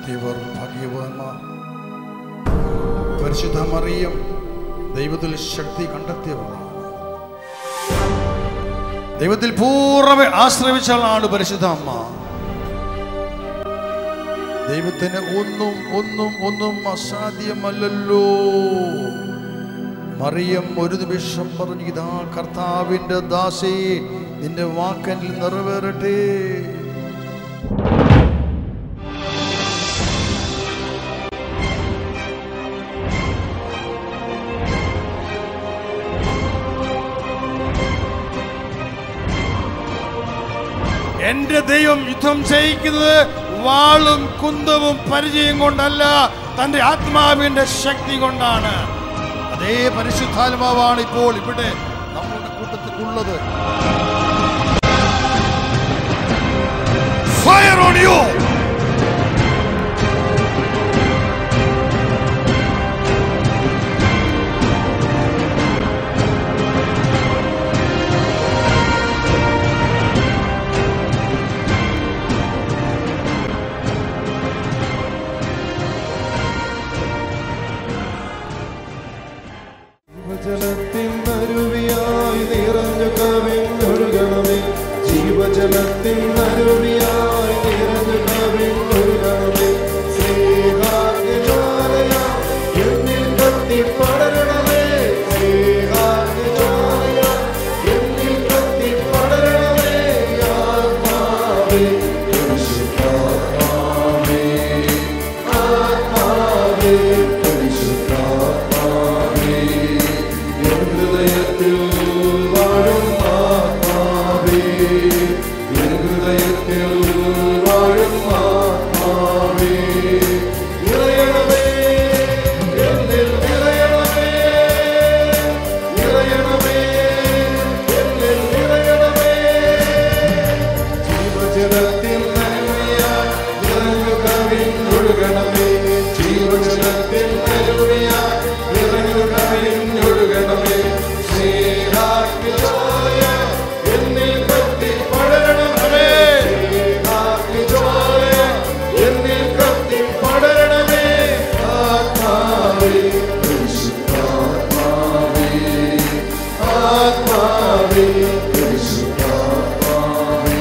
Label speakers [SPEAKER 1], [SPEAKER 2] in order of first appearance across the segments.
[SPEAKER 1] കണ്ടെത്തിയവർ ഭാഗ്യവാന്മാർ പരിശുദ്ധ മറിയം ദൈവത്തിൽ ശക്തി കണ്ടെത്തിയവളാണ് ദൈവത്തിൽ പൂർണ്ണമേ ആശ്രയിച്ചവളാണ് പരിശുദ്ധ അമ്മ ദൈവത്തിന് ഒന്നും ഒന്നും ഒന്നും അസാധ്യമല്ലല്ലോ മറിയം ഒരു നിമിഷം പറഞ്ഞു ഇതാ കർത്താവിന്റെ ദാസേ നിന്റെ വാക്കനിൽ നിറവേറട്ടെ എന്റെ ദൈവം യുദ്ധം ചെയ്യിക്കുന്നത് വാളും കുന്തവും പരിചയം കൊണ്ടല്ല തന്റെ ആത്മാവിന്റെ ശക്തി കൊണ്ടാണ് അതേ പരിശുദ്ധാത്മാവാണ് ഇപ്പോൾ ഇവിടെ നമ്മുടെ കൂട്ടത്തിൽ ഉള്ളത് ഫയർ ഓൺ യു
[SPEAKER 2] ജീവജലത്തിൻ അരുവിയായി നിറഞ്ഞു കവിഞ്ഞൊഴുകണമേ ജീവജലത്തിൻ അരുവിയായി നിറഞ്ഞു കവിഞ്ഞൊഴുകണമേ സ്നേഹാഗ്നിജ്വാലയാ എന്നിൽ കത്തി പടരണമേ സ്നേഹാഗ്നിജ്വാലയാ എന്നിൽ കത്തി പടരണമേ ആത്മാവേ പരിശുദ്ധാത്മാവേ ആത്മാവേ പരിശുദ്ധാത്മാവേ എൻ ഹൃദയത്തിൽ വാഴും ആത്മാവേ എൻ ഹൃദയത്തിൽ വാഴും ആത്മാവേ നിറയണമേ എന്നിൽ നിറയണമേ നിറയണമേ എന്നിൽ നിറയണമേ ജീവജലത്തിൽ നന്മയായി നിറഞ്ഞു കവിഞ്ഞൊഴുകണമേ ജീവജലത്തിൽ നന്മയായി നിറഞ്ഞു കവിഞ്ഞൊഴുകണമേ സ്നേഹാഗ്നിജ്വാല എന്നിൽ കത്തി പടരണമേ സ്നേഹാഗ്നിജ്വാല എന്നിൽ കത്തി പടരണമേ ആത്മാവേ പരിശുദ്ധാത്മാവേ ആത്മാവേ പരിശുദ്ധാത്മാവേ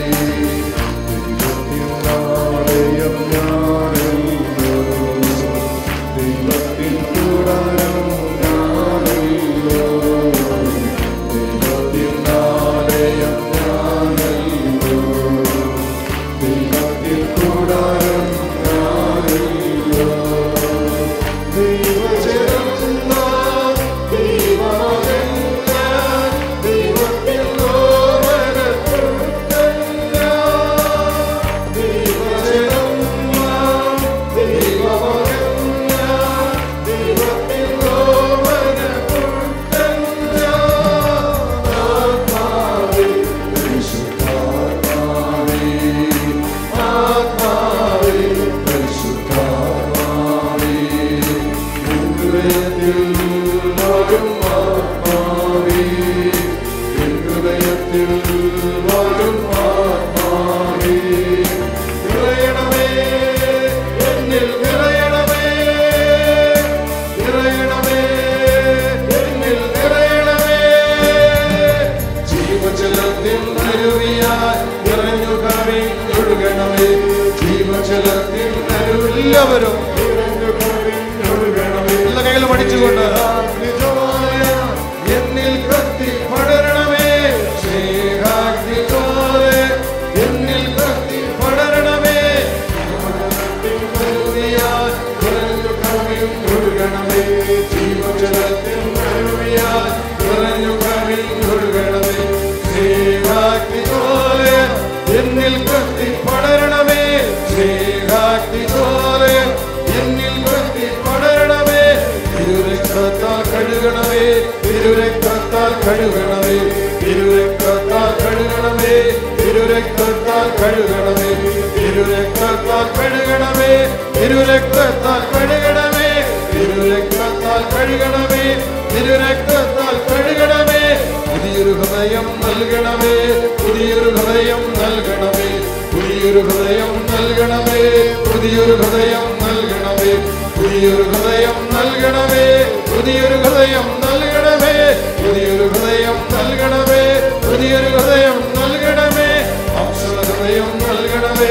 [SPEAKER 2] ദൈവത്തിനാലയം ഞാനല്ലോ ദൈവത്തിൻ കൂടാരം ഞാനല്ലോ ദൈവത്തിനാലയം ഞാനല്ലോ ദൈവത്തിൻ കൂടാരം ഞാനല്ലോ ദൈവജനം നാം ദൈവമകൻ ഞാൻ ദൈവത്തിൽ ലോകനത്തുണ്ടൻ ഞാൻ ദൈവജനം നാം ദൈവമകൻ ഞാൻ ദൈവത്തിൽ ലോകനത്തുണ്ടൻ ഞാൻ ആത്മാവേ പരിശുദ്ധാത്മാവേ ആത്മാവേ പരിശുദ്ധാത്മാവേ ഹൃദയത്തിൽ വാഴും ആത്മാവേ ഹൃദയത്തിൽ വാഴും ആത്മാവേ നിറയണമേ എന്നിൽ നിറയണമേ നിറയണമേ എന്നിൽ നിറയണമേ ജീവജലത്തിൽ അരുവിയായി നിറഞ്ഞു കവിഞ്ഞൊഴുകണമേ ജീവജലത്തിൽ അരുവില്ലവരും നിറഞ്ഞു കവിഞ്ഞൊഴുകണമേ
[SPEAKER 1] എല്ലാ കൈകളും അടിച്ചുകൊണ്ട്
[SPEAKER 2] അഗ്നിജ്വാല എന്നിൽ കത്തി പടരണമേ സ്നേഹാഗ്നിജ്വാല എന്നിൽ കത്തി പടരണമേ ജീവജലത്തിൽ അരുവിയായി നിറഞ്ഞു കവിഞ്ഞൊഴുകണമേ ജീവജലത്തിൽ അരുവിയായി നിറഞ്ഞു കവിഞ്ഞൊഴുകണമേ സ്നേഹാഗ്നിജ്വാല എന്നിൽ കത്തി പടരണമേ സ്നേഹാഗ്നിജ്വാല എന്നിൽ കത്തി പടരണമേ തിരുരക്തത്താൽ കഴുകണമേ തിരുരക്തത്താൽ കഴുകണമേ തിരുരക്തത്താൽ കഴുകണമേ തിരുരക്തത്താൽ കഴുകണമേ തിരുരക്തത്താൽ കഴുകണമേ തിരുരക്തത്താൽ കഴുകണമേ തിരുരക്തത്താൽ കഴുകണമേ തിരുരക്തത്താൽ കഴുകണമേ പുതിയൊരു ഹൃദയം നൽകണമേ പുതിയൊരു ഹൃദയം നൽകണമേ പുതിയൊരു ഹൃദയം നൽകണമേ പുതിയൊരു ഹൃദയം നൽകണമേ പുതിയൊരു ഹൃദയം നൽകണമേ പുതിയൊരു ഹൃദയം നൽകണമേ പുതിയൊരു ഹൃദയം നൽകണമേ പുതിയൊരു ഹൃദയം നൽകണമേ മാംസള ഹൃദയം നൽകണമേ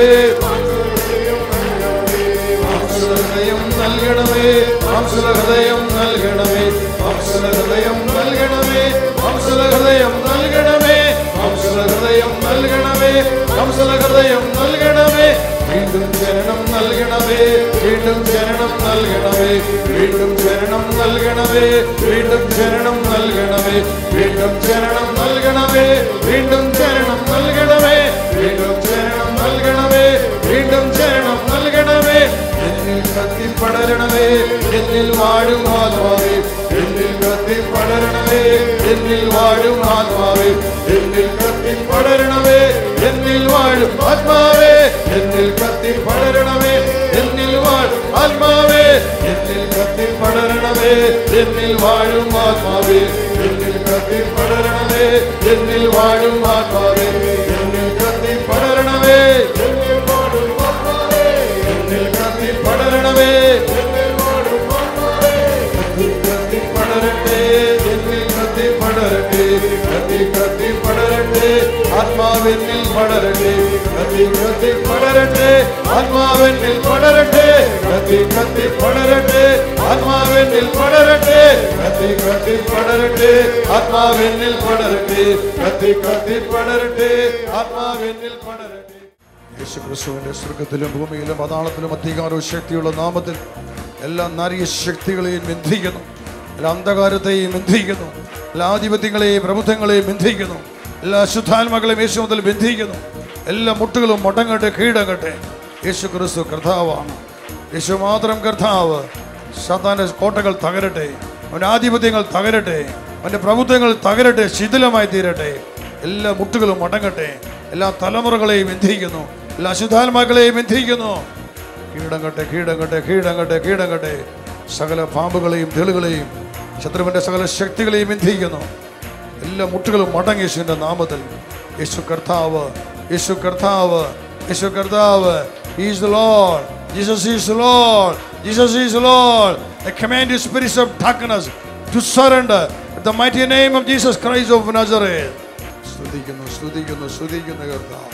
[SPEAKER 2] മാംസള ഹൃദയം നൽകണമേ മാംസള ഹൃദയം നൽകണമേ മാംസള ഹൃദയം നൽകണമേ മാംസള ഹൃദയം നൽകണമേ മാംസള ഹൃദയം നൽകണമേ മാംസള ഹൃദയം നൽകണമേ വീണ്ടും ജനനം നൽകണമേ വീണ്ടും ജനനം നൽകണമേ വീണ്ടും ജനനം നൽകണമേ വീണ്ടും ജനനം നൽകണമേ വീണ്ടും ജനനം നൽകണമേ വീണ്ടും ജനനം നൽകണമേ വീണ്ടും ജനനം നൽകണമേ വീണ്ടും ജനനം നൽകണമേ എന്നിൽ കത്തി പടരണമേ എന്നിൽ വാഴും ആത്മാവേ എന്നിൽ കത്തി പടരണമേ എന്നിൽ വാഴും ആത്മാവേ എന്നിൽ കത്തി പടരണമേ എന്നിൽ വാഴും ആത്മാവേ എന്നിൽ കത്തി പടരണമേ എന്നിൽ വാഴും ആത്മാവേ എന്നിൽ കത്തി പടരണമേ എന്നിൽ വാഴും ആത്മാവേ എന്നിൽ കത്തി പടരണമേ എന്നിൽ വാഴും ആത്മാവേ എന്നിൽ കത്തി പടരണമേ എന്നിൽ വാഴും ആത്മാവേ എന്നിൽ കത്തി പടരണമേ എന്നിൽ വാഴും ആത്മാവേ കത്തി കത്തി പടരട്ടെ എന്നിൽ കത്തി പടരട്ടെ കത്തി കത്തി പടരട്ടെ ആത്മാവെന്നിൽ പടരട്ടെ കത്തി കത്തി പടരട്ടെ ആത്മാവെന്നിൽ പടരട്ടെ കത്തി കത്തി പടരട്ടെ ആത്മാവെന്നിൽ പടരട്ടെ കത്തി കത്തി പടരട്ടെ ആത്മാവെന്നിൽ പടരട്ടെ കത്തി കത്തി പടരട്ടെ ആത്മാവെന്നിൽ പടരട്ടെ
[SPEAKER 1] യേശു ക്രിസ്തുവിന്റെ സ്വർഗത്തിലും ഭൂമിയിലും പതാളത്തിലും അധികാരവും ശക്തിയുള്ള നാമത്തിൽ എല്ലാ നാരിക ശക്തികളെയും ബന്ധിക്കുന്നു എല്ലാ അന്ധകാരത്തെയും ബന്ധിക്കുന്നു എല്ലാ ആധിപത്യങ്ങളെയും പ്രബുദ്ധങ്ങളെയും ബന്ധിക്കുന്നു എല്ലാ അശുദ്ധാത്മകളെയും യേശു മുതൽ ബന്ധിക്കുന്നു എല്ലാ മുട്ടുകളും മുടങ്ങട്ടെ കീഴടങ്ങട്ടെ യേശു ക്രിസ്തു കർത്താവാണ് യേശു മാത്രം കർത്താവ് സാത്താന്റെ കോട്ടകൾ തകരട്ടെ അവന്റെ ആധിപത്യങ്ങൾ തകരട്ടെ അവന്റെ പ്രഭുത്വങ്ങൾ തകരട്ടെ ശിഥിലമായി തീരട്ടെ എല്ലാ മുട്ടുകളും മടങ്ങട്ടെ എല്ലാ തലമുറകളെയും ബന്ധിക്കുന്നു എല്ലാ അശുദ്ധാത്മാക്കളെയും ബന്ധിക്കുന്നു കീഴടങ്ങട്ടെ കീഴടങ്ങട്ടെ കീഴടങ്ങട്ടെ കീഴടങ്ങട്ടെ സകല പാമ്പുകളെയും തെളുകളെയും ശത്രുവിന്റെ സകല ശക്തികളെയും ബന്ധിക്കുന്നു എല്ലാ മുട്ടുകളും മടങ്ങി യേശുവിന്റെ നാമത്തിൽ യേശു കർത്താവ് യേശു കർത്താവ് യേശു കർത്താവ് is the lord Jesus is the lord Jesus is the lord I command you spirits of darkness to surrender at the mighty name of Jesus Christ of Nazareth. സ്തുതിക്കുന്നു സ്തുതിക്കുന്നു സ്തുതിക്കുന്നു കർത്താവ്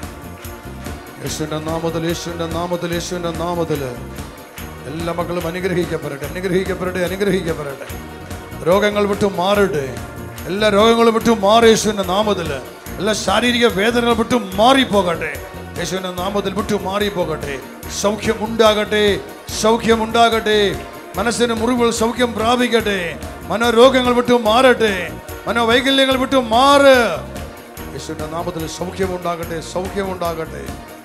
[SPEAKER 1] യേശുവിന്റെ നാമത്തിൽ യേശുവിന്റെ നാമത്തിൽ യേശുവിന്റെ നാമത്തിൽ എല്ലാ മക്കളും അനുഗ്രഹിക്കപ്പെടട്ടെ അനുഗ്രഹിക്കപ്പെടട്ടെ അനുഗ്രഹിക്കപ്പെടട്ടെ രോഗങ്ങൾ വിട്ടു മാറട്ടെ എല്ലാ രോഗങ്ങളും വിട്ടു മാറി യേശുവിന്റെ നാമത്തിൽ എല്ലാ ശാരീരിക വേദനകൾ വിട്ടു മാറിപ്പോകട്ടെ യേശുവിന്റെ നാമത്തിൽ വിട്ടു മാറിപ്പോകട്ടെ സൗഖ്യം ഉണ്ടാകട്ടെ സൗഖ്യം ഉണ്ടാകട്ടെ മനസ്സിന് മുറിവുകൾ സൗഖ്യം പ്രാപിക്കട്ടെ മനോരോഗങ്ങൾ വിട്ടു മാറട്ടെ മനോവൈകല്യങ്ങൾ വിട്ടു മാറ് യേശുവിന്റെ നാമത്തിൽ സൗഖ്യമുണ്ടാകട്ടെ സൗഖ്യമുണ്ടാകട്ടെ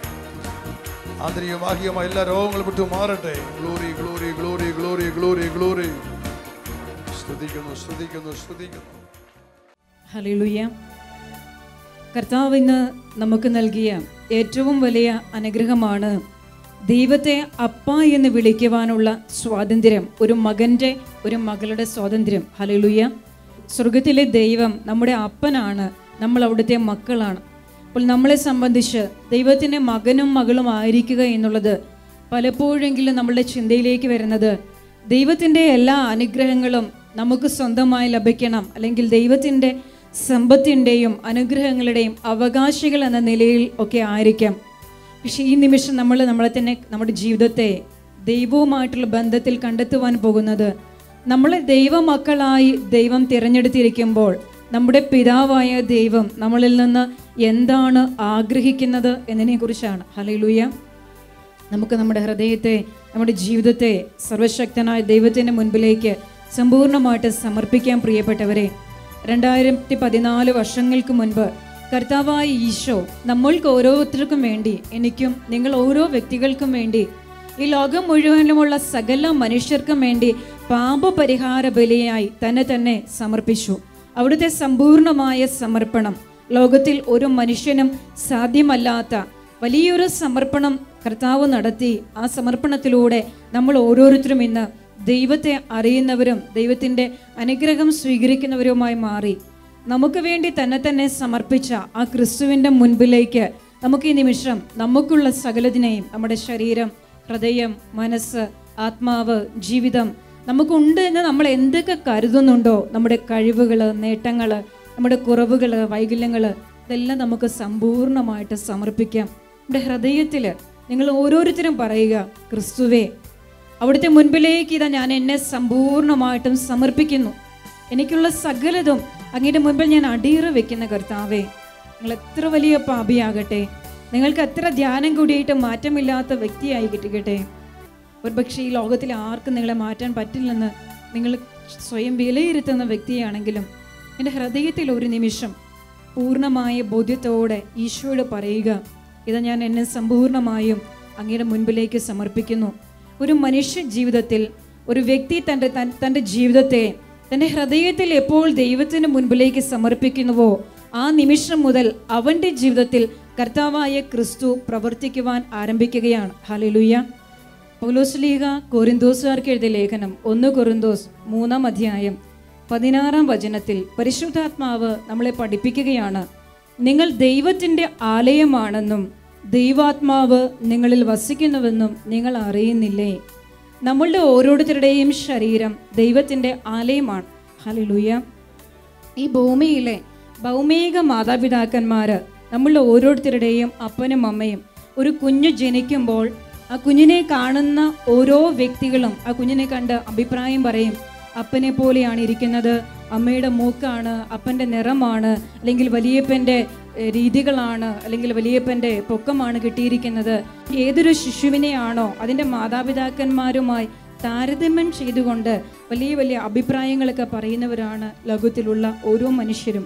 [SPEAKER 1] ആന്തരിക ബാഹ്യമായ എല്ലാ രോഗങ്ങളും വിട്ടു മാറട്ടെ glory glory glory glory glory glory സ്തുതിക്കുന്നു സ്തുതിക്കുന്നു സ്തുതിക്കുന്നു
[SPEAKER 3] ഹല്ലേലൂയ കർത്താവ് ഇന്ന് നമുക്ക് നൽകിയ ഏറ്റവും വലിയ അനുഗ്രഹമാണ് ദൈവത്തെ അപ്പ എന്ന് വിളിക്കുവാനുള്ള സ്വാതന്ത്ര്യം ഒരു മകൻ്റെ ഒരു മകളുടെ സ്വാതന്ത്ര്യം ഹല്ലേലൂയ സ്വർഗത്തിലെ ദൈവം നമ്മുടെ അപ്പനാണ് നമ്മൾ അവിടുത്തെ മക്കളാണ് അപ്പോൾ നമ്മളെ സംബന്ധിച്ച് ദൈവത്തിൻ്റെ മകനും മകളും ആയിരിക്കുക എന്നുള്ളത് പലപ്പോഴെങ്കിലും നമ്മളുടെ ചിന്തയിലേക്ക് വരുന്നത് ദൈവത്തിൻ്റെ എല്ലാ അനുഗ്രഹങ്ങളും നമുക്ക് സ്വന്തമായി ലഭിക്കണം അല്ലെങ്കിൽ ദൈവത്തിൻ്റെ സമ്പത്തിൻ്റെയും അനുഗ്രഹങ്ങളുടെയും അവകാശികൾ എന്ന നിലയിൽ ഒക്കെ ആയിരിക്കാം പക്ഷേ ഈ നിമിഷം നമ്മൾ നമ്മളെ തന്നെ നമ്മുടെ ജീവിതത്തെ ദൈവവുമായിട്ടുള്ള ബന്ധത്തിൽ കണ്ടെത്തുവാൻ പോകുന്നത് നമ്മളെ ദൈവമക്കളായി ദൈവം തിരഞ്ഞെടുത്തിരിക്കുമ്പോൾ നമ്മുടെ പിതാവായ ദൈവം നമ്മളിൽ നിന്ന് എന്താണ് ആഗ്രഹിക്കുന്നത് എന്നതിനെക്കുറിച്ചാണ് ഹലയിലൂയ നമുക്ക് നമ്മുടെ ഹൃദയത്തെ നമ്മുടെ ജീവിതത്തെ സർവശക്തനായ ദൈവത്തിൻ്റെ മുൻപിലേക്ക് സമ്പൂർണ്ണമായിട്ട് സമർപ്പിക്കാൻ പ്രിയപ്പെട്ടവരെ രണ്ടായിരത്തി പതിനാല് വർഷങ്ങൾക്ക് മുൻപ് കർത്താവായ ഈശോ നമ്മൾക്ക് ഓരോരുത്തർക്കും വേണ്ടി എനിക്കും നിങ്ങൾ ഓരോ വ്യക്തികൾക്കും വേണ്ടി ഈ ലോകം മുഴുവനുമുള്ള സകല മനുഷ്യർക്കും വേണ്ടി പാപപരിഹാര ബലിയായി തന്നെ തന്നെ സമർപ്പിച്ചു അവിടുത്തെ സമ്പൂർണമായ സമർപ്പണം ലോകത്തിൽ ഒരു മനുഷ്യനും സാധ്യമല്ലാത്ത വലിയൊരു സമർപ്പണം കർത്താവ് നടത്തി ആ സമർപ്പണത്തിലൂടെ നമ്മൾ ഓരോരുത്തരും ഇന്ന് ദൈവത്തെ അറിയുന്നവരും ദൈവത്തിൻ്റെ അനുഗ്രഹം സ്വീകരിക്കുന്നവരുമായി മാറി നമുക്ക് വേണ്ടി തന്നെ തന്നെ സമർപ്പിച്ച ആ ക്രിസ്തുവിൻ്റെ മുൻപിലേക്ക് നമുക്ക് ഈ നിമിഷം നമുക്കുള്ള സകലതിനെയും നമ്മുടെ ശരീരം ഹൃദയം മനസ്സ് ആത്മാവ് ജീവിതം നമുക്കുണ്ട് എന്ന് നമ്മൾ എന്തൊക്കെ കരുതുന്നുണ്ടോ നമ്മുടെ കഴിവുകൾ നേട്ടങ്ങൾ നമ്മുടെ കുറവുകൾ വൈകല്യങ്ങൾ ഇതെല്ലാം നമുക്ക് സമ്പൂർണ്ണമായിട്ട് സമർപ്പിക്കാം നമ്മുടെ ഹൃദയത്തിൽ നിങ്ങൾ ഓരോരുത്തരും പറയുക ക്രിസ്തുവേ അവിടുത്തെ മുൻപിലേക്ക് ഇതാ ഞാൻ എന്നെ സമ്പൂർണ്ണമായിട്ടും സമർപ്പിക്കുന്നു എനിക്കുള്ള സകലതും അങ്ങയുടെ മുൻപിൽ ഞാൻ അടിയറ വെക്കുന്ന കർത്താവേ നിങ്ങൾ എത്ര വലിയ പാപിയാകട്ടെ നിങ്ങൾക്ക് എത്ര ധ്യാനം കൂടിയിട്ട് മാറ്റമില്ലാത്ത വ്യക്തിയായി കിട്ടിക്കട്ടെ ഒരുപക്ഷെ ഈ ലോകത്തിൽ ആർക്കും നിങ്ങളെ മാറ്റാൻ പറ്റില്ലെന്ന് നിങ്ങൾ സ്വയം വിലയിരുത്തുന്ന വ്യക്തിയാണെങ്കിലും എൻ്റെ ഹൃദയത്തിൽ ഒരു നിമിഷം പൂർണ്ണമായ ബോധ്യത്തോടെ ഈശോയോട് പറയുക ഇത് ഞാൻ എന്നെ സമ്പൂർണ്ണമായും അങ്ങയുടെ മുൻപിലേക്ക് സമർപ്പിക്കുന്നു ഒരു മനുഷ്യ ജീവിതത്തിൽ ഒരു വ്യക്തി തൻ്റെ തൻ- തൻ്റെ ജീവിതത്തെ തൻ്റെ ഹൃദയത്തിൽ എപ്പോൾ ദൈവത്തിന് മുൻപിലേക്ക് സമർപ്പിക്കുന്നുവോ ആ നിമിഷം മുതൽ അവൻ്റെ ജീവിതത്തിൽ കർത്താവായ ക്രിസ്തു പ്രവർത്തിക്കുവാൻ ആരംഭിക്കുകയാണ് ഹലിലുയ്യ പൗലോസ് ലീഗ കൊറിന്തോസുകാർക്ക് എഴുതിയ ലേഖനം ഒന്ന് കൊറിന്തോസ് മൂന്നാം അധ്യായം പതിനാറാം വചനത്തിൽ പരിശുദ്ധാത്മാവ് നമ്മളെ പഠിപ്പിക്കുകയാണ് നിങ്ങൾ ദൈവത്തിൻ്റെ ആലയമാണെന്നും ദൈവാത്മാവ് നിങ്ങളിൽ വസിക്കുന്നുവെന്നും നിങ്ങൾ അറിയുന്നില്ലേ നമ്മളുടെ ഓരോരുത്തരുടെയും ശരീരം ദൈവത്തിൻ്റെ ആലയമാണ് ഹലിലുയ്യ ഈ ഭൂമിയിലെ ഭൗമിക മാതാപിതാക്കന്മാർ നമ്മളുടെ ഓരോരുത്തരുടെയും അപ്പനും അമ്മയും ഒരു കുഞ്ഞു ജനിക്കുമ്പോൾ ആ കുഞ്ഞിനെ കാണുന്ന ഓരോ വ്യക്തികളും ആ കുഞ്ഞിനെ കണ്ട് അഭിപ്രായം പറയും അപ്പനെ പോലെയാണ് ഇരിക്കുന്നത് അമ്മയുടെ മൂക്കാണ് അപ്പൻ്റെ നിറമാണ് അല്ലെങ്കിൽ വലിയപ്പൻ്റെ ഏഹ്, രീതികളാണ് അല്ലെങ്കിൽ വലിയപ്പൻ്റെ പൊക്കമാണ് കിട്ടിയിരിക്കുന്നത് ഏതൊരു ശിശുവിനെയാണോ അതിൻ്റെ മാതാപിതാക്കന്മാരുമായി താരതമ്യം ചെയ്തുകൊണ്ട് വലിയ വലിയ അഭിപ്രായങ്ങളൊക്കെ പറയുന്നവരാണ് ലോകത്തിലുള്ള ഓരോ മനുഷ്യരും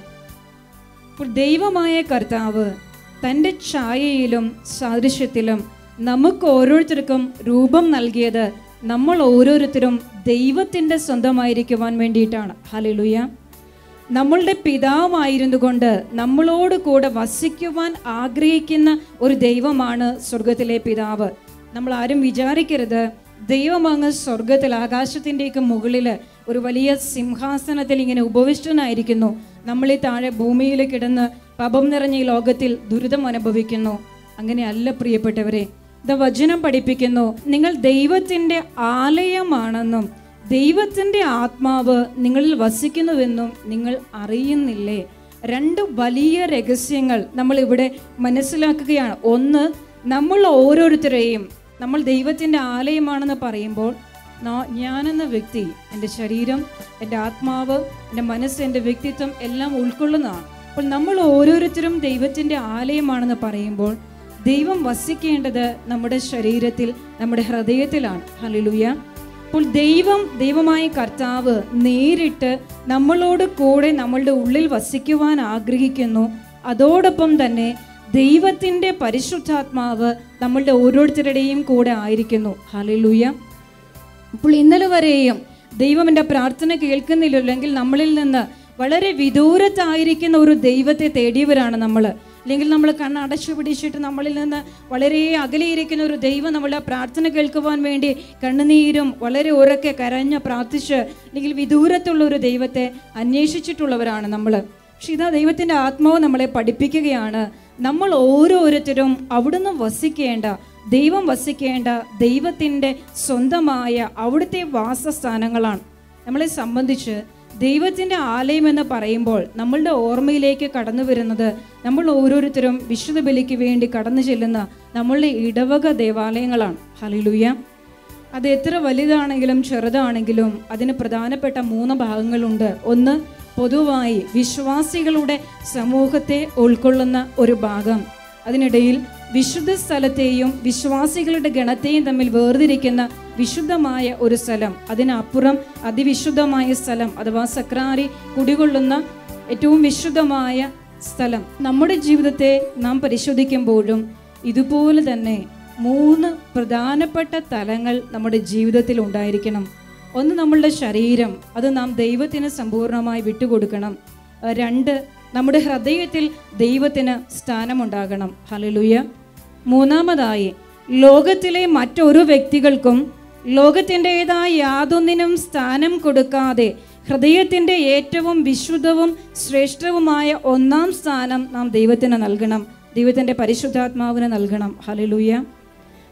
[SPEAKER 3] അപ്പോൾ ദൈവമായ കർത്താവ് തൻ്റെ ഛായയിലും സാദൃശ്യത്തിലും നമുക്ക് ഓരോരുത്തർക്കും രൂപം നൽകിയത് നമ്മൾ ഓരോരുത്തരും ദൈവത്തിൻ്റെ സ്വന്തമായിരിക്കുവാൻ വേണ്ടിയിട്ടാണ് ഹലിലുയ നമ്മളുടെ പിതാവായിരുന്നു കൊണ്ട് നമ്മളോട് കൂടെ വസിക്കുവാൻ ആഗ്രഹിക്കുന്ന ഒരു ദൈവമാണ് സ്വർഗത്തിലെ പിതാവ് നമ്മൾ ആരും വിചാരിക്കരുത് ദൈവം അങ്ങ് സ്വർഗത്തിൽ ആകാശത്തിൻ്റെയൊക്കെ മുകളിൽ ഒരു വലിയ സിംഹാസനത്തിൽ ഇങ്ങനെ ഉപവിഷ്ടനായിരിക്കുന്നു നമ്മളീ താഴെ ഭൂമിയിൽ കിടന്ന് പാപം നിറഞ്ഞ ഈ ലോകത്തിൽ ദുരിതം അനുഭവിക്കുന്നു അങ്ങനെയല്ല പ്രിയപ്പെട്ടവരെ ദ വചനം പഠിപ്പിക്കുന്നു നിങ്ങൾ ദൈവത്തിൻ്റെ ആലയമാണെന്നും ദൈവത്തിൻ്റെ ആത്മാവ് നിങ്ങളിൽ വസിക്കുന്നുവെന്നും നിങ്ങൾ അറിയുന്നില്ലേ രണ്ട് വലിയ രഹസ്യങ്ങൾ നമ്മൾ ഇവിടെ മനസ്സിലാക്കുകയാണ് ഒന്ന് നമ്മൾ ഓരോരുത്തരെയും നമ്മൾ ദൈവത്തിൻ്റെ ആലയമാണെന്ന് പറയുമ്പോൾ നാ- ഞാനെന്ന വ്യക്തി എൻ്റെ ശരീരം എൻ്റെ ആത്മാവ് എൻ്റെ മനസ്സ് എൻ്റെ വ്യക്തിത്വം എല്ലാം ഉൾക്കൊള്ളുന്നതാണ് അപ്പോൾ നമ്മൾ ഓരോരുത്തരും ദൈവത്തിൻ്റെ ആലയമാണെന്ന് പറയുമ്പോൾ ദൈവം വസിക്കേണ്ടത് നമ്മുടെ ശരീരത്തിൽ നമ്മുടെ ഹൃദയത്തിലാണ് ഹലിലുയ അപ്പോൾ ദൈവം ദൈവമായ കർത്താവ് നേരിട്ട് നമ്മളോട് കൂടെ നമ്മളുടെ ഉള്ളിൽ വസിക്കുവാൻ ആഗ്രഹിക്കുന്നു അതോടൊപ്പം തന്നെ ദൈവത്തിൻ്റെ പരിശുദ്ധാത്മാവ് നമ്മളുടെ ഓരോരുത്തരുടെയും കൂടെ ആയിരിക്കുന്നു ഹലിലുയ അപ്പോൾ ഇന്നലെ വരെയും ദൈവം എൻ്റെ പ്രാർത്ഥന കേൾക്കുന്നില്ലെങ്കിൽ നമ്മളിൽ നിന്ന് വളരെ വിദൂരത്തായിരിക്കുന്ന ഒരു ദൈവത്തെ തേടിയവരാണ് നമ്മൾ അല്ലെങ്കിൽ നമ്മൾ കണ്ണടച്ചു പിടിച്ചിട്ട് നമ്മളിൽ നിന്ന് വളരെ അകലെയിരിക്കുന്ന ഒരു ദൈവം നമ്മളുടെ പ്രാർത്ഥന കേൾക്കുവാൻ വേണ്ടി കണ്ണുനീരും വളരെ ഉറക്കെ കരഞ്ഞ് പ്രാർത്ഥിച്ച് അല്ലെങ്കിൽ വിദൂരത്തുള്ള ഒരു ദൈവത്തെ അന്വേഷിച്ചിട്ടുള്ളവരാണ് നമ്മൾ പക്ഷെ ഇതാ ദൈവത്തിൻ്റെ ആത്മാവ് നമ്മളെ പഠിപ്പിക്കുകയാണ് നമ്മൾ ഓരോരുത്തരും അവിടുന്ന് വസിക്കേണ്ട ദൈവം വസിക്കേണ്ട ദൈവത്തിൻ്റെ സ്വന്തമായ അവിടുത്തെ വാസസ്ഥാനങ്ങളാണ് നമ്മളെ സംബന്ധിച്ച് ദൈവത്തിൻ്റെ ആലയം എന്ന് പറയുമ്പോൾ നമ്മളുടെ ഓർമ്മയിലേക്ക് കടന്നു വരുന്നത് നമ്മൾ ഓരോരുത്തരും വിശുദ്ധ ബലിക്ക് വേണ്ടി കടന്നു ചെല്ലുന്ന നമ്മളുടെ ഇടവക ദേവാലയങ്ങളാണ് ഹലിലുയ അത് എത്ര വലുതാണെങ്കിലും ചെറുതാണെങ്കിലും അതിന് പ്രധാനപ്പെട്ട മൂന്ന് ഭാഗങ്ങളുണ്ട് ഒന്ന് പൊതുവായി വിശ്വാസികളുടെ സമൂഹത്തെ ഉൾക്കൊള്ളുന്ന ഒരു ഭാഗം അതിനിടയിൽ വിശുദ്ധ സ്ഥലത്തെയും വിശ്വാസികളുടെ ഗണത്തെയും തമ്മിൽ വേർതിരിക്കുന്ന വിശുദ്ധമായ ഒരു സ്ഥലം അതിനപ്പുറം അതിവിശുദ്ധമായ സ്ഥലം അഥവാ സക്രാരി കുടികൊള്ളുന്ന ഏറ്റവും വിശുദ്ധമായ സ്ഥലം നമ്മുടെ ജീവിതത്തെ നാം പരിശോധിക്കുമ്പോഴും ഇതുപോലെ തന്നെ മൂന്ന് പ്രധാനപ്പെട്ട തലങ്ങൾ നമ്മുടെ ജീവിതത്തിൽ ഉണ്ടായിരിക്കണം ഒന്ന് നമ്മളുടെ ശരീരം അത് നാം ദൈവത്തിന് സമ്പൂർണ്ണമായി വിട്ടുകൊടുക്കണം അഹ് രണ്ട് നമ്മുടെ ഹൃദയത്തിൽ ദൈവത്തിന് സ്ഥാനമുണ്ടാകണം ഹലലുയ മൂന്നാമതായി ലോകത്തിലെ മറ്റൊരു വ്യക്തികൾക്കും ലോകത്തിൻ്റെതായ യാതൊന്നിനും സ്ഥാനം കൊടുക്കാതെ ഹൃദയത്തിൻ്റെ ഏറ്റവും വിശുദ്ധവും ശ്രേഷ്ഠവുമായ ഒന്നാം സ്ഥാനം നാം ദൈവത്തിന് നൽകണം ദൈവത്തിൻ്റെ പരിശുദ്ധാത്മാവിന് നൽകണം ഹലലുയ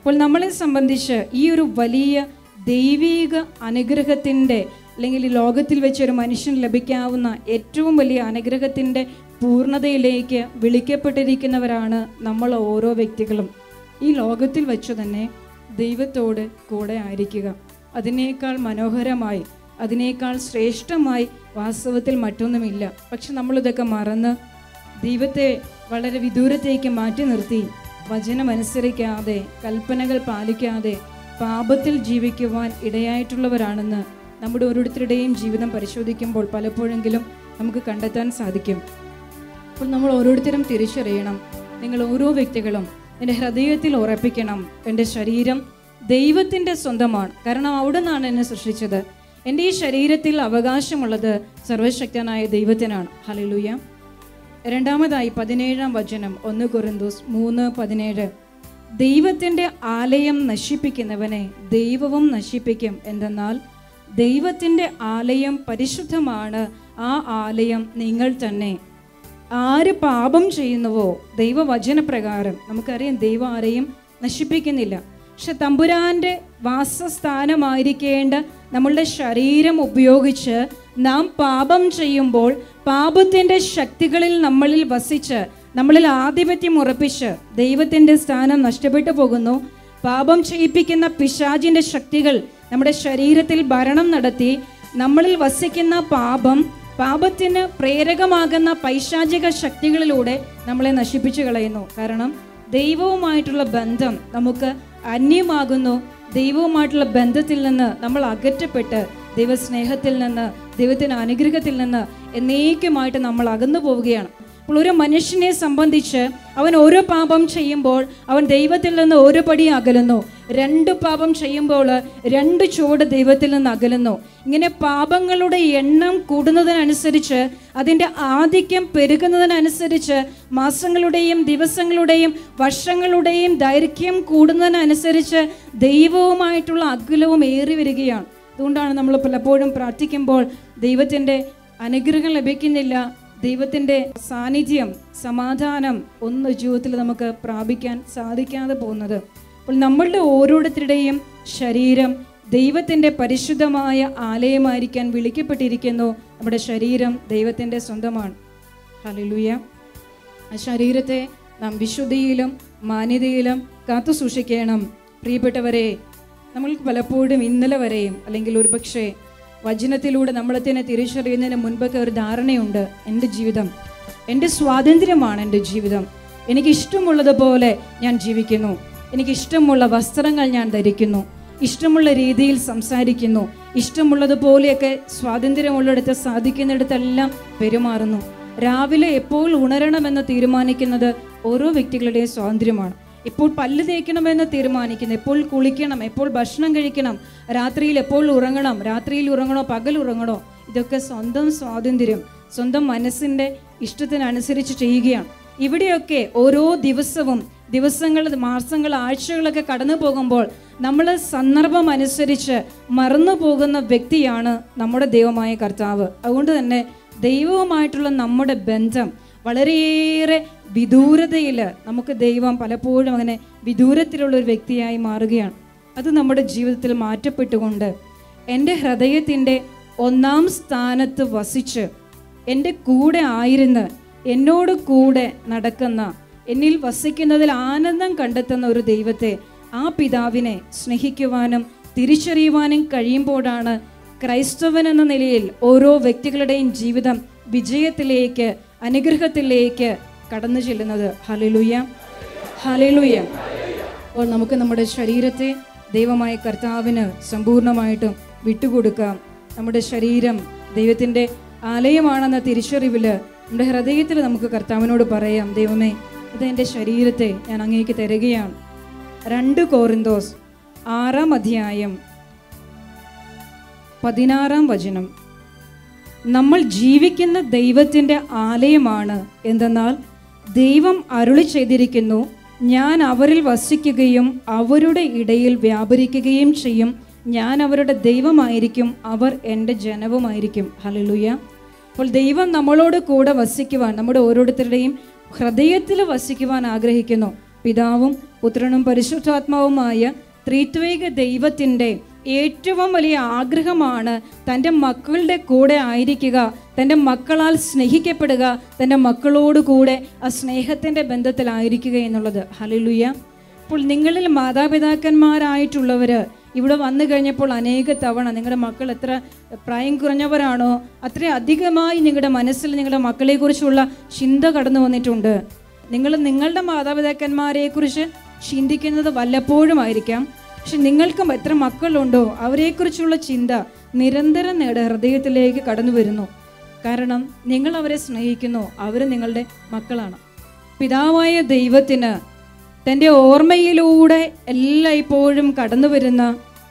[SPEAKER 3] അപ്പോൾ നമ്മളെ സംബന്ധിച്ച് ഈ ഒരു വലിയ ദൈവീക അനുഗ്രഹത്തിൻ്റെ അല്ലെങ്കിൽ ഈ ലോകത്തിൽ വെച്ച് ഒരു മനുഷ്യന് ലഭിക്കാവുന്ന ഏറ്റവും വലിയ അനുഗ്രഹത്തിൻ്റെ പൂർണ്ണതയിലേക്ക് വിളിക്കപ്പെട്ടിരിക്കുന്നവരാണ് നമ്മൾ ഓരോ വ്യക്തികളും ഈ ലോകത്തിൽ വെച്ച് തന്നെ ദൈവത്തോട് കൂടെ ആയിരിക്കുക അതിനേക്കാൾ മനോഹരമായി അതിനേക്കാൾ ശ്രേഷ്ഠമായി വാസ്തവത്തിൽ മറ്റൊന്നുമില്ല പക്ഷെ നമ്മളിതൊക്കെ മറന്ന് ദൈവത്തെ വളരെ വിദൂരത്തേക്ക് മാറ്റി നിർത്തി വചനം അനുസരിക്കാതെ കൽപ്പനകൾ പാലിക്കാതെ പാപത്തിൽ ജീവിക്കുവാൻ ഇടയായിട്ടുള്ളവരാണെന്ന് നമ്മുടെ ഓരോരുത്തരുടെയും ജീവിതം പരിശോധിക്കുമ്പോൾ പലപ്പോഴെങ്കിലും നമുക്ക് കണ്ടെത്താൻ സാധിക്കും അപ്പോൾ നമ്മൾ ഓരോരുത്തരും തിരിച്ചറിയണം നിങ്ങൾ ഓരോ വ്യക്തികളും എൻ്റെ ഹൃദയത്തിൽ ഉറപ്പിക്കണം എൻ്റെ ശരീരം ദൈവത്തിൻ്റെ സ്വന്തമാണ് കാരണം അവിടെ നിന്നാണ് എന്നെ സൃഷ്ടിച്ചത് എൻ്റെ ഈ ശരീരത്തിൽ അവകാശമുള്ളത് സർവശക്തനായ ദൈവത്തിനാണ് ഹലിലുയ രണ്ടാമതായി പതിനേഴാം വചനം ഒന്ന് കൊറിന്തോസ് മൂന്ന് പതിനേഴ് ദൈവത്തിൻ്റെ ആലയം നശിപ്പിക്കുന്നവനെ ദൈവവും നശിപ്പിക്കും എന്തെന്നാൽ ദൈവത്തിൻ്റെ ആലയം പരിശുദ്ധമാണ് ആ ആലയം നിങ്ങൾ തന്നെ ആര് പാപം ചെയ്യുന്നുവോ ദൈവവചനപ്രകാരം നമുക്കറിയാം ദൈവം ആരെയും നശിപ്പിക്കുന്നില്ല പക്ഷെ തമ്പുരാന്റെ വാസസ്ഥാനമായിരിക്കേണ്ട നമ്മളുടെ ശരീരം ഉപയോഗിച്ച് നാം പാപം ചെയ്യുമ്പോൾ പാപത്തിന്റെ ശക്തികളിൽ നമ്മളിൽ വസിച്ച് നമ്മളിൽ ആധിപത്യം ഉറപ്പിച്ച് ദൈവത്തിന്റെ സ്ഥാനം നഷ്ടപ്പെട്ടു പോകുന്നു പാപം ചെയ്യിപ്പിക്കുന്ന പിശാചിന്റെ ശക്തികൾ നമ്മുടെ ശരീരത്തിൽ ഭരണം നടത്തി നമ്മളിൽ വസിക്കുന്ന പാപം പാപത്തിന് പ്രേരകമാകുന്ന പൈശാചിക ശക്തികളിലൂടെ നമ്മളെ നശിപ്പിച്ചു കളയുന്നു കാരണം ദൈവവുമായിട്ടുള്ള ബന്ധം നമുക്ക് അന്യമാകുന്നു ദൈവവുമായിട്ടുള്ള ബന്ധത്തിൽ നിന്ന് നമ്മൾ അകറ്റപ്പെട്ട് ദൈവസ്നേഹത്തിൽ നിന്ന് ദൈവത്തിൻ്റെ അനുഗ്രഹത്തിൽ നിന്ന് എന്നേക്കുമായിട്ട് നമ്മൾ അകന്നു പോവുകയാണ് അപ്പോൾ ഒരു മനുഷ്യനെ സംബന്ധിച്ച് അവൻ ഓരോ പാപം ചെയ്യുമ്പോൾ അവൻ ദൈവത്തിൽ നിന്ന് ഓരോ പടി അകലുന്നു രണ്ട് പാപം ചെയ്യുമ്പോൾ രണ്ട് ചുവട് ദൈവത്തിൽ നിന്ന് അകലുന്നു ഇങ്ങനെ പാപങ്ങളുടെ എണ്ണം കൂടുന്നതിനനുസരിച്ച് അതിൻ്റെ ആധിക്യം പെരുകുന്നതിനനുസരിച്ച് മാസങ്ങളുടെയും ദിവസങ്ങളുടെയും വർഷങ്ങളുടെയും ദൈർഘ്യം കൂടുന്നതിനനുസരിച്ച് ദൈവവുമായിട്ടുള്ള അകലവും ഏറി വരികയാണ് അതുകൊണ്ടാണ് നമ്മൾ പലപ്പോഴും പ്രാർത്ഥിക്കുമ്പോൾ ദൈവത്തിൻ്റെ അനുഗ്രഹം ലഭിക്കുന്നില്ല ദൈവത്തിൻ്റെ സാന്നിധ്യം സമാധാനം ഒന്ന് ജീവിതത്തിൽ നമുക്ക് പ്രാപിക്കാൻ സാധിക്കാതെ പോകുന്നത് അപ്പോൾ നമ്മളുടെ ഓരോരുത്തരുടെയും ശരീരം ദൈവത്തിൻ്റെ പരിശുദ്ധമായ ആലയമായിരിക്കാൻ വിളിക്കപ്പെട്ടിരിക്കുന്നു നമ്മുടെ ശരീരം ദൈവത്തിൻ്റെ സ്വന്തമാണ് ഹലിലുയ ആ ശരീരത്തെ നാം വിശുദ്ധിയിലും മാന്യതയിലും കാത്തു സൂക്ഷിക്കണം പ്രിയപ്പെട്ടവരെ നമ്മൾക്ക് പലപ്പോഴും ഇന്നലെ വരെയും അല്ലെങ്കിൽ ഒരുപക്ഷെ വചനത്തിലൂടെ നമ്മളെ തന്നെ തിരിച്ചറിയുന്നതിന് മുൻപൊക്കെ ഒരു ധാരണയുണ്ട് എൻ്റെ ജീവിതം എൻ്റെ സ്വാതന്ത്ര്യമാണ് എൻ്റെ ജീവിതം എനിക്ക് ഇഷ്ടമുള്ളതുപോലെ ഞാൻ ജീവിക്കുന്നു എനിക്ക് ഇഷ്ടമുള്ള വസ്ത്രങ്ങൾ ഞാൻ ധരിക്കുന്നു ഇഷ്ടമുള്ള രീതിയിൽ സംസാരിക്കുന്നു ഇഷ്ടമുള്ളതുപോലെയൊക്കെ സ്വാതന്ത്ര്യമുള്ളിടത്ത് സാധിക്കുന്നിടത്തെല്ലാം പെരുമാറുന്നു രാവിലെ എപ്പോൾ ഉണരണമെന്ന് തീരുമാനിക്കുന്നത് ഓരോ വ്യക്തികളുടെയും സ്വാതന്ത്ര്യമാണ് എപ്പോൾ പല്ല് തേക്കണമെന്ന് തീരുമാനിക്കുന്നു എപ്പോൾ കുളിക്കണം എപ്പോൾ ഭക്ഷണം കഴിക്കണം രാത്രിയിൽ എപ്പോൾ ഉറങ്ങണം രാത്രിയിൽ ഉറങ്ങണോ പകൽ ഉറങ്ങണോ ഇതൊക്കെ സ്വന്തം സ്വാതന്ത്ര്യം സ്വന്തം മനസ്സിൻ്റെ ഇഷ്ടത്തിനനുസരിച്ച് ചെയ്യുകയാണ് ഇവിടെയൊക്കെ ഓരോ ദിവസവും ദിവസങ്ങൾ മാസങ്ങൾ ആഴ്ചകളൊക്കെ കടന്നു പോകുമ്പോൾ നമ്മൾ സന്ദർഭം അനുസരിച്ച് മറന്നു പോകുന്ന വ്യക്തിയാണ് നമ്മുടെ ദൈവമായ കർത്താവ് അതുകൊണ്ട് തന്നെ ദൈവവുമായിട്ടുള്ള നമ്മുടെ ബന്ധം വളരെയേറെ വിദൂരതയിൽ നമുക്ക് ദൈവം പലപ്പോഴും അങ്ങനെ വിദൂരത്തിലുള്ള ഒരു വ്യക്തിയായി മാറുകയാണ് അത് നമ്മുടെ ജീവിതത്തിൽ മാറ്റപ്പെട്ടുകൊണ്ട് എൻ്റെ ഹൃദയത്തിൻ്റെ ഒന്നാം സ്ഥാനത്ത് വസിച്ച് എൻ്റെ കൂടെ ആയിരുന്ന് എന്നോട് കൂടെ നടക്കുന്ന എന്നിൽ വസിക്കുന്നതിൽ ആനന്ദം കണ്ടെത്തുന്ന ഒരു ദൈവത്തെ ആ പിതാവിനെ സ്നേഹിക്കുവാനും തിരിച്ചറിയുവാനും കഴിയുമ്പോഴാണ് ക്രൈസ്തവൻ എന്ന നിലയിൽ ഓരോ വ്യക്തികളുടെയും ജീവിതം വിജയത്തിലേക്ക് അനുഗ്രഹത്തിലേക്ക് കടന്നു ചെല്ലുന്നത് ഹലിലുയ ഹലിലുയ അപ്പോൾ നമുക്ക് നമ്മുടെ ശരീരത്തെ ദൈവമായ കർത്താവിന് സമ്പൂർണ്ണമായിട്ടും വിട്ടുകൊടുക്കാം നമ്മുടെ ശരീരം ദൈവത്തിൻ്റെ ആലയമാണെന്ന തിരിച്ചറിവിൽ നമ്മുടെ ഹൃദയത്തിൽ നമുക്ക് കർത്താവിനോട് പറയാം ദൈവമേ ഇത് എൻ്റെ ശരീരത്തെ ഞാൻ അങ്ങേക്ക് തരികയാണ് രണ്ട് കോറിന്തോസ് ആറാം അധ്യായം പതിനാറാം വചനം നമ്മൾ ജീവിക്കുന്ന ദൈവത്തിൻ്റെ ആലയമാണ് എന്തെന്നാൽ ദൈവം അരുളി ചെയ്തിരിക്കുന്നു ഞാൻ അവരിൽ വസിക്കുകയും അവരുടെ ഇടയിൽ വ്യാപരിക്കുകയും ചെയ്യും ഞാൻ അവരുടെ ദൈവമായിരിക്കും അവർ എൻ്റെ ജനവുമായിരിക്കും ഹലലുയ അപ്പോൾ ദൈവം നമ്മളോട് കൂടെ വസിക്കുവാൻ നമ്മുടെ ഓരോരുത്തരുടെയും ഹൃദയത്തിൽ വസിക്കുവാൻ ആഗ്രഹിക്കുന്നു പിതാവും പുത്രനും പരിശുദ്ധാത്മാവുമായ ത്രിത്വേക ദൈവത്തിൻ്റെ ഏറ്റവും വലിയ ആഗ്രഹമാണ് തൻ്റെ മക്കളുടെ കൂടെ ആയിരിക്കുക തൻ്റെ മക്കളാൽ സ്നേഹിക്കപ്പെടുക തൻ്റെ മക്കളോട് കൂടെ ആ സ്നേഹത്തിൻ്റെ ബന്ധത്തിലായിരിക്കുക എന്നുള്ളത് ഹലിലുയ അപ്പോൾ നിങ്ങളിൽ മാതാപിതാക്കന്മാരായിട്ടുള്ളവർ ഇവിടെ വന്നു കഴിഞ്ഞപ്പോൾ അനേക തവണ നിങ്ങളുടെ മക്കൾ എത്ര പ്രായം കുറഞ്ഞവരാണോ അത്രയും അധികമായി നിങ്ങളുടെ മനസ്സിൽ നിങ്ങളുടെ മക്കളെക്കുറിച്ചുള്ള ചിന്ത കടന്നു വന്നിട്ടുണ്ട് നിങ്ങൾ നിങ്ങളുടെ മാതാപിതാക്കന്മാരെക്കുറിച്ച് ചിന്തിക്കുന്നത് വല്ലപ്പോഴും ആയിരിക്കാം പക്ഷെ നിങ്ങൾക്കും എത്ര മക്കളുണ്ടോ അവരെക്കുറിച്ചുള്ള ചിന്ത നിരന്തരം നിങ്ങളുടെ ഹൃദയത്തിലേക്ക് കടന്നു വരുന്നു കാരണം നിങ്ങൾ അവരെ സ്നേഹിക്കുന്നു അവർ നിങ്ങളുടെ മക്കളാണ് പിതാവായ ദൈവത്തിന് തൻ്റെ ഓർമ്മയിലൂടെ എല്ലായ്പ്പോഴും കടന്നു വരുന്ന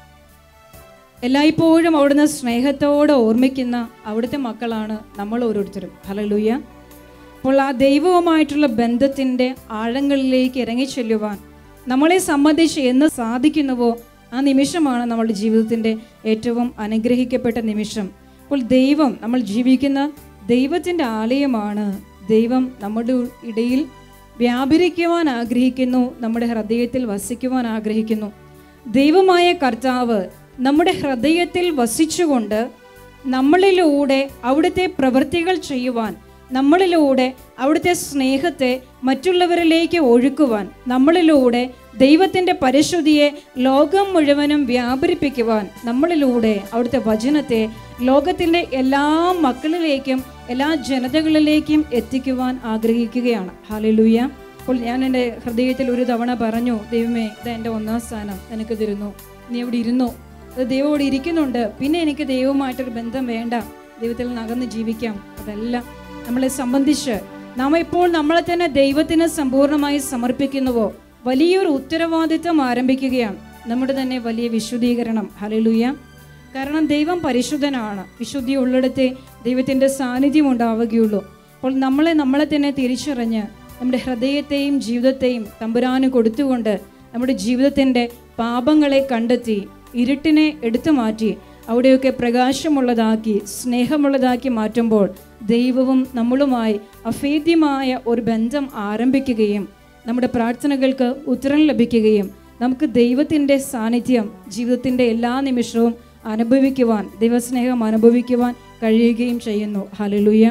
[SPEAKER 3] എല്ലായ്പ്പോഴും അവിടുന്ന് സ്നേഹത്തോടെ ഓർമ്മിക്കുന്ന അവിടുത്തെ മക്കളാണ് നമ്മൾ ഓരോരുത്തരും ഹലലൂയ അപ്പോൾ ആ ദൈവവുമായിട്ടുള്ള ബന്ധത്തിൻ്റെ ആഴങ്ങളിലേക്ക് ഇറങ്ങിച്ചെല്ലുവാൻ നമ്മളെ സംബന്ധിച്ച് എന്ന് സാധിക്കുന്നുവോ ആ നിമിഷമാണ് നമ്മളുടെ ജീവിതത്തിൻ്റെ ഏറ്റവും അനുഗ്രഹിക്കപ്പെട്ട നിമിഷം അപ്പോൾ ദൈവം നമ്മൾ ജീവിക്കുന്ന ദൈവത്തിൻ്റെ ആലയമാണ് ദൈവം നമ്മുടെ ഇടയിൽ വ്യാപരിക്കുവാൻ ആഗ്രഹിക്കുന്നു നമ്മുടെ ഹൃദയത്തിൽ വസിക്കുവാൻ ആഗ്രഹിക്കുന്നു ദൈവമായ കർത്താവ് നമ്മുടെ ഹൃദയത്തിൽ വസിച്ചുകൊണ്ട് നമ്മളിലൂടെ അവിടുത്തെ പ്രവൃത്തികൾ ചെയ്യുവാൻ നമ്മളിലൂടെ അവിടുത്തെ സ്നേഹത്തെ മറ്റുള്ളവരിലേക്ക് ഒഴുക്കുവാൻ നമ്മളിലൂടെ ദൈവത്തിൻ്റെ പരിശുദ്ധിയെ ലോകം മുഴുവനും വ്യാപരിപ്പിക്കുവാൻ നമ്മളിലൂടെ അവിടുത്തെ വചനത്തെ ലോകത്തിൻ്റെ എല്ലാ മക്കളിലേക്കും എല്ലാ ജനതകളിലേക്കും എത്തിക്കുവാൻ ആഗ്രഹിക്കുകയാണ് ഹാലലൂയ അപ്പോൾ ഞാൻ എൻ്റെ ഹൃദയത്തിൽ ഒരു തവണ പറഞ്ഞു ദൈവമേ ഇത് എൻ്റെ ഒന്നാം സ്ഥാനം എനിക്ക് തരുന്നു നീ ഇവിടെ ഇരുന്നു അത് ദൈവം ഇവിടെ ഇരിക്കുന്നുണ്ട് പിന്നെ എനിക്ക് ദൈവവുമായിട്ടൊരു ബന്ധം വേണ്ട ദൈവത്തിൽ നിന്ന് അകന്ന് ജീവിക്കാം അതല്ല നമ്മളെ സംബന്ധിച്ച് നാം ഇപ്പോൾ നമ്മളെ തന്നെ ദൈവത്തിന് സമ്പൂർണ്ണമായി സമർപ്പിക്കുന്നുവോ വലിയൊരു ഉത്തരവാദിത്വം ആരംഭിക്കുകയാണ് നമ്മുടെ തന്നെ വലിയ വിശുദ്ധീകരണം ഹലലുയ കാരണം ദൈവം പരിശുദ്ധനാണ് വിശുദ്ധി ഉള്ളിടത്തെ ദൈവത്തിൻ്റെ സാന്നിധ്യം ഉണ്ടാവുകയുള്ളൂ അപ്പോൾ നമ്മളെ നമ്മളെ തന്നെ തിരിച്ചറിഞ്ഞ് നമ്മുടെ ഹൃദയത്തെയും ജീവിതത്തെയും തമ്പുരാന് കൊടുത്തുകൊണ്ട് നമ്മുടെ ജീവിതത്തിൻ്റെ പാപങ്ങളെ കണ്ടെത്തി ഇരുട്ടിനെ എടുത്തു മാറ്റി അവിടെയൊക്കെ പ്രകാശമുള്ളതാക്കി സ്നേഹമുള്ളതാക്കി മാറ്റുമ്പോൾ ദൈവവും നമ്മളുമായി അഭേദ്യമായ ഒരു ബന്ധം ആരംഭിക്കുകയും നമ്മുടെ പ്രാർത്ഥനകൾക്ക് ഉത്തരം ലഭിക്കുകയും നമുക്ക് ദൈവത്തിൻ്റെ സാന്നിധ്യം ജീവിതത്തിൻ്റെ എല്ലാ നിമിഷവും അനുഭവിക്കുവാൻ ദൈവസ്നേഹം അനുഭവിക്കുവാൻ കഴിയുകയും ചെയ്യുന്നു ഹലലുയ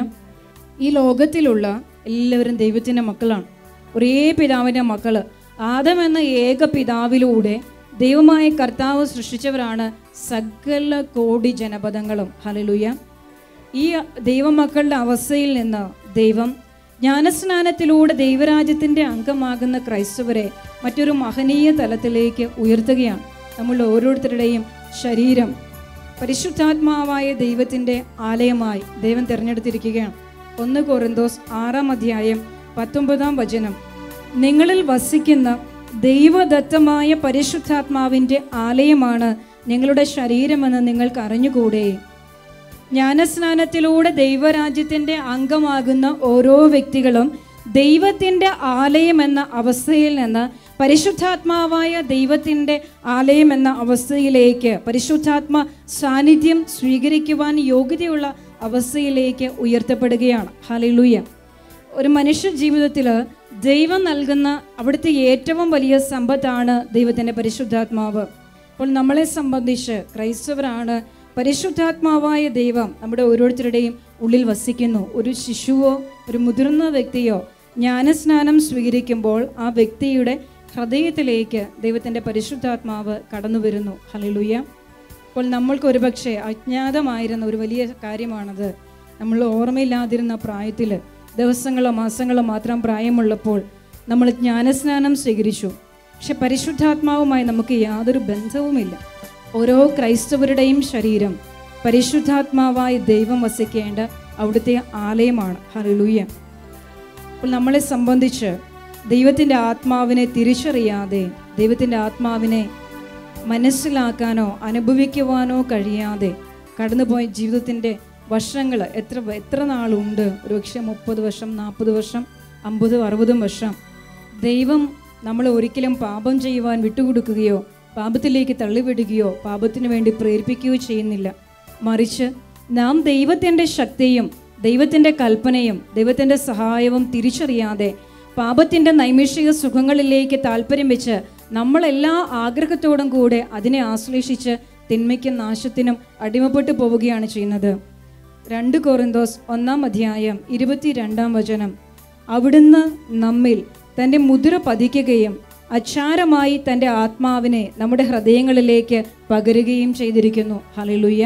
[SPEAKER 3] ഈ ലോകത്തിലുള്ള എല്ലാവരും ദൈവത്തിൻ്റെ മക്കളാണ് ഒരേ പിതാവിൻ്റെ മക്കള് ആദം എന്ന ഏക പിതാവിലൂടെ ദൈവമായ കർത്താവ് സൃഷ്ടിച്ചവരാണ് സകല കോടി ജനപദങ്ങളും ഹലലുയ ഈ ദൈവമക്കളുടെ അവസ്ഥയിൽ നിന്ന് ദൈവം ജ്ഞാനസ്നാനത്തിലൂടെ ദൈവരാജ്യത്തിൻ്റെ അംഗമാകുന്ന ക്രൈസ്തവരെ മറ്റൊരു മഹനീയ തലത്തിലേക്ക് ഉയർത്തുകയാണ് നമ്മൾ ഓരോരുത്തരുടെയും ശരീരം പരിശുദ്ധാത്മാവായ ദൈവത്തിൻ്റെ ആലയമായി ദൈവം തിരഞ്ഞെടുത്തിരിക്കുകയാണ് ഒന്ന് കൊറിന്തോസ് ആറാം അധ്യായം പത്തൊമ്പതാം വചനം നിങ്ങളിൽ വസിക്കുന്ന ദൈവദത്തമായ പരിശുദ്ധാത്മാവിൻ്റെ ആലയമാണ് നിങ്ങളുടെ ശരീരമെന്ന് നിങ്ങൾക്ക് അറിഞ്ഞുകൂടെ ജ്ഞാനസ്നാനത്തിലൂടെ ദൈവരാജ്യത്തിൻ്റെ അംഗമാകുന്ന ഓരോ വ്യക്തികളും ദൈവത്തിൻ്റെ ആലയം എന്ന അവസ്ഥയിൽ നിന്ന് പരിശുദ്ധാത്മാവായ ദൈവത്തിൻ്റെ ആലയം എന്ന അവസ്ഥയിലേക്ക് പരിശുദ്ധാത്മ സാന്നിധ്യം സ്വീകരിക്കുവാൻ യോഗ്യതയുള്ള അവസ്ഥയിലേക്ക് ഉയർത്തപ്പെടുകയാണ് ഹലിലൂയ ഒരു മനുഷ്യ ജീവിതത്തിൽ ദൈവം നൽകുന്ന അവിടുത്തെ ഏറ്റവും വലിയ സമ്പത്താണ് ദൈവത്തിൻ്റെ പരിശുദ്ധാത്മാവ് അപ്പോൾ നമ്മളെ സംബന്ധിച്ച് ക്രൈസ്തവരാണ് പരിശുദ്ധാത്മാവായ ദൈവം നമ്മുടെ ഓരോരുത്തരുടെയും ഉള്ളിൽ വസിക്കുന്നു ഒരു ശിശുവോ ഒരു മുതിർന്ന വ്യക്തിയോ ജ്ഞാനസ്നാനം സ്വീകരിക്കുമ്പോൾ ആ വ്യക്തിയുടെ ഹൃദയത്തിലേക്ക് ദൈവത്തിൻ്റെ പരിശുദ്ധാത്മാവ് കടന്നു വരുന്നു ഹലിലുയ അപ്പോൾ നമ്മൾക്ക് ഒരുപക്ഷെ അജ്ഞാതമായിരുന്ന ഒരു വലിയ കാര്യമാണത് നമ്മൾ ഓർമ്മയില്ലാതിരുന്ന പ്രായത്തിൽ ദിവസങ്ങളോ മാസങ്ങളോ മാത്രം പ്രായമുള്ളപ്പോൾ നമ്മൾ ജ്ഞാനസ്നാനം സ്വീകരിച്ചു പക്ഷെ പരിശുദ്ധാത്മാവുമായി നമുക്ക് യാതൊരു ബന്ധവുമില്ല ഓരോ ക്രൈസ്തവരുടെയും ശരീരം പരിശുദ്ധാത്മാവായി ദൈവം വസിക്കേണ്ട അവിടുത്തെ ആലയമാണ് ഹറിലൂയ അപ്പോൾ നമ്മളെ സംബന്ധിച്ച് ദൈവത്തിൻ്റെ ആത്മാവിനെ തിരിച്ചറിയാതെ ദൈവത്തിൻ്റെ ആത്മാവിനെ മനസ്സിലാക്കാനോ അനുഭവിക്കുവാനോ കഴിയാതെ കടന്നുപോയ ജീവിതത്തിൻ്റെ വർഷങ്ങൾ എത്ര എത്ര നാളുണ്ട് ഒരുപക്ഷെ മുപ്പത് വർഷം നാൽപ്പത് വർഷം അമ്പതും അറുപതും വർഷം ദൈവം നമ്മൾ ഒരിക്കലും പാപം ചെയ്യുവാൻ വിട്ടുകൊടുക്കുകയോ പാപത്തിലേക്ക് തള്ളിവിടുകയോ പാപത്തിനു വേണ്ടി പ്രേരിപ്പിക്കുകയോ ചെയ്യുന്നില്ല മറിച്ച് നാം ദൈവത്തിൻ്റെ ശക്തിയും ദൈവത്തിൻ്റെ കൽപ്പനയും ദൈവത്തിൻ്റെ സഹായവും തിരിച്ചറിയാതെ പാപത്തിൻ്റെ നൈമിഷിക സുഖങ്ങളിലേക്ക് താല്പര്യം വെച്ച് നമ്മളെല്ലാ ആഗ്രഹത്തോടും കൂടെ അതിനെ ആശ്ലേഷിച്ച് തിന്മയ്ക്കും നാശത്തിനും അടിമപ്പെട്ടു പോവുകയാണ് ചെയ്യുന്നത് രണ്ട് കോറിന്തോസ് ഒന്നാം അധ്യായം ഇരുപത്തിരണ്ടാം വചനം അവിടുന്ന് നമ്മിൽ തൻ്റെ മുദ്ര പതിക്കുകയും അച്ചാരമായി തൻ്റെ ആത്മാവിനെ നമ്മുടെ ഹൃദയങ്ങളിലേക്ക് പകരുകയും ചെയ്തിരിക്കുന്നു ഹലിലുയ്യ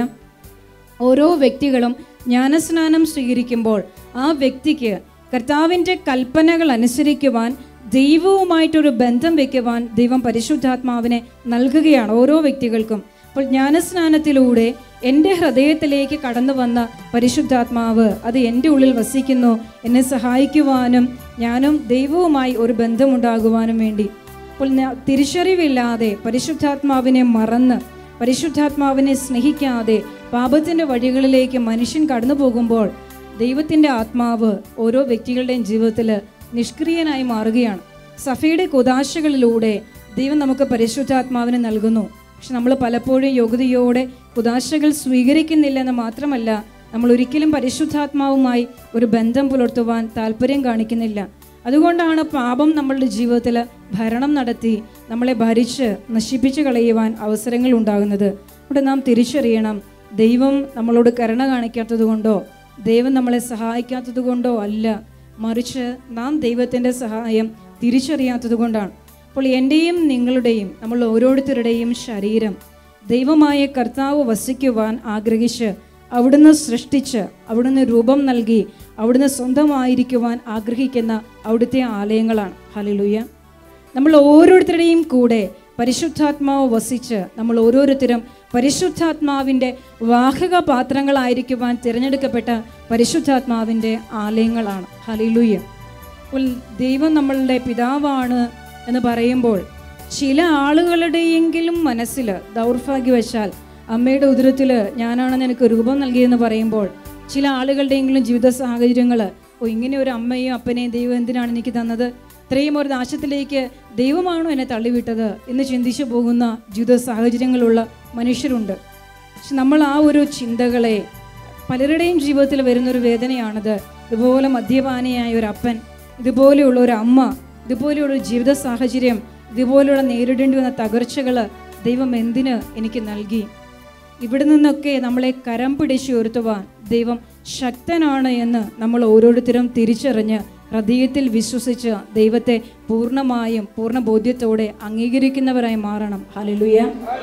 [SPEAKER 3] ഓരോ വ്യക്തികളും ജ്ഞാനസ്നാനം സ്വീകരിക്കുമ്പോൾ ആ വ്യക്തിക്ക് കർത്താവിൻ്റെ കൽപ്പനകൾ അനുസരിക്കുവാൻ ദൈവവുമായിട്ടൊരു ബന്ധം വെക്കുവാൻ ദൈവം പരിശുദ്ധാത്മാവിനെ നൽകുകയാണ് ഓരോ വ്യക്തികൾക്കും അപ്പോൾ ജ്ഞാനസ്നാനത്തിലൂടെ എൻ്റെ ഹൃദയത്തിലേക്ക് കടന്നു വന്ന പരിശുദ്ധാത്മാവ് അത് എൻ്റെ ഉള്ളിൽ വസിക്കുന്നു എന്നെ സഹായിക്കുവാനും ഞാനും ദൈവവുമായി ഒരു ബന്ധമുണ്ടാകുവാനും വേണ്ടി അപ്പോൾ ഞാൻ തിരിച്ചറിവില്ലാതെ പരിശുദ്ധാത്മാവിനെ മറന്ന് പരിശുദ്ധാത്മാവിനെ സ്നേഹിക്കാതെ പാപത്തിൻ്റെ വഴികളിലേക്ക് മനുഷ്യൻ കടന്നു പോകുമ്പോൾ ദൈവത്തിൻ്റെ ആത്മാവ് ഓരോ വ്യക്തികളുടെയും ജീവിതത്തിൽ നിഷ്ക്രിയനായി മാറുകയാണ് സഫയുടെ കുതാശകളിലൂടെ ദൈവം നമുക്ക് പരിശുദ്ധാത്മാവിനെ നൽകുന്നു പക്ഷെ നമ്മൾ പലപ്പോഴും യോഗ്യതയോടെ കുതാശകൾ സ്വീകരിക്കുന്നില്ല എന്ന് മാത്രമല്ല നമ്മൾ ഒരിക്കലും പരിശുദ്ധാത്മാവുമായി ഒരു ബന്ധം പുലർത്തുവാൻ താല്പര്യം കാണിക്കുന്നില്ല അതുകൊണ്ടാണ് പാപം നമ്മളുടെ ജീവിതത്തിൽ ഭരണം നടത്തി നമ്മളെ ഭരിച്ച് നശിപ്പിച്ചു കളയുവാൻ അവസരങ്ങൾ ഉണ്ടാകുന്നത് ഇവിടെ നാം തിരിച്ചറിയണം ദൈവം നമ്മളോട് കരുണ കാണിക്കാത്തത് കൊണ്ടോ ദൈവം നമ്മളെ സഹായിക്കാത്തത് കൊണ്ടോ അല്ല മറിച്ച് നാം ദൈവത്തിൻ്റെ സഹായം തിരിച്ചറിയാത്തത് കൊണ്ടാണ് അപ്പോൾ എൻ്റെയും നിങ്ങളുടെയും നമ്മൾ ഓരോരുത്തരുടെയും ശരീരം ദൈവമായ കർത്താവ് വസിക്കുവാൻ ആഗ്രഹിച്ച് അവിടുന്ന് സൃഷ്ടിച്ച് അവിടുന്ന് രൂപം നൽകി അവിടുന്ന് സ്വന്തമായിരിക്കുവാൻ ആഗ്രഹിക്കുന്ന അവിടുത്തെ ആലയങ്ങളാണ് ഹലിലുയ്യ നമ്മൾ ഓരോരുത്തരുടെയും കൂടെ പരിശുദ്ധാത്മാവ് വസിച്ച് നമ്മൾ ഓരോരുത്തരും പരിശുദ്ധാത്മാവിൻ്റെ വാഹക പാത്രങ്ങളായിരിക്കുവാൻ തിരഞ്ഞെടുക്കപ്പെട്ട പരിശുദ്ധാത്മാവിൻ്റെ ആലയങ്ങളാണ് ഹലിലുയ്യ അപ്പോൾ ദൈവം നമ്മളുടെ പിതാവാണ് എന്ന് പറയുമ്പോൾ ചില ആളുകളുടെയെങ്കിലും മനസ്സിൽ ദൗർഭാഗ്യവശാൽ അമ്മയുടെ ഉദരത്തിൽ ഞാനാണെന്ന് എനിക്ക് രൂപം നൽകിയെന്ന് പറയുമ്പോൾ ചില ആളുകളുടെയെങ്കിലും ജീവിത സാഹചര്യങ്ങൾ ഓ ഇങ്ങനെ ഒരു അമ്മയും അപ്പനെയും ദൈവം എന്തിനാണ് എനിക്ക് തന്നത് ഇത്രയും ഒരു നാശത്തിലേക്ക് ദൈവമാണോ എന്നെ തള്ളിവിട്ടത് എന്ന് ചിന്തിച്ചു പോകുന്ന ജീവിത സാഹചര്യങ്ങളുള്ള മനുഷ്യരുണ്ട് പക്ഷെ നമ്മൾ ആ ഒരു ചിന്തകളെ പലരുടെയും ജീവിതത്തിൽ വരുന്നൊരു വേദനയാണത് ഇതുപോലെ മദ്യപാനിയായ ഒരു അപ്പൻ ഇതുപോലെയുള്ള ഒരു അമ്മ ഇതുപോലെയുള്ള ഒരു ജീവിത സാഹചര്യം ഇതുപോലെയുള്ള നേരിടേണ്ടി വന്ന തകർച്ചകൾ ദൈവം എന്തിന് എനിക്ക് നൽകി ഇവിടെ നിന്നൊക്കെ നമ്മളെ കരം പിടിച്ച് ഉയർത്തുവാൻ ദൈവം ശക്തനാണ് എന്ന് നമ്മൾ ഓരോരുത്തരും തിരിച്ചറിഞ്ഞ് ഹൃദയത്തിൽ വിശ്വസിച്ച് ദൈവത്തെ പൂർണ്ണമായും പൂർണ്ണ ബോധ്യത്തോടെ അംഗീകരിക്കുന്നവരായി മാറണം ഹലിലുയ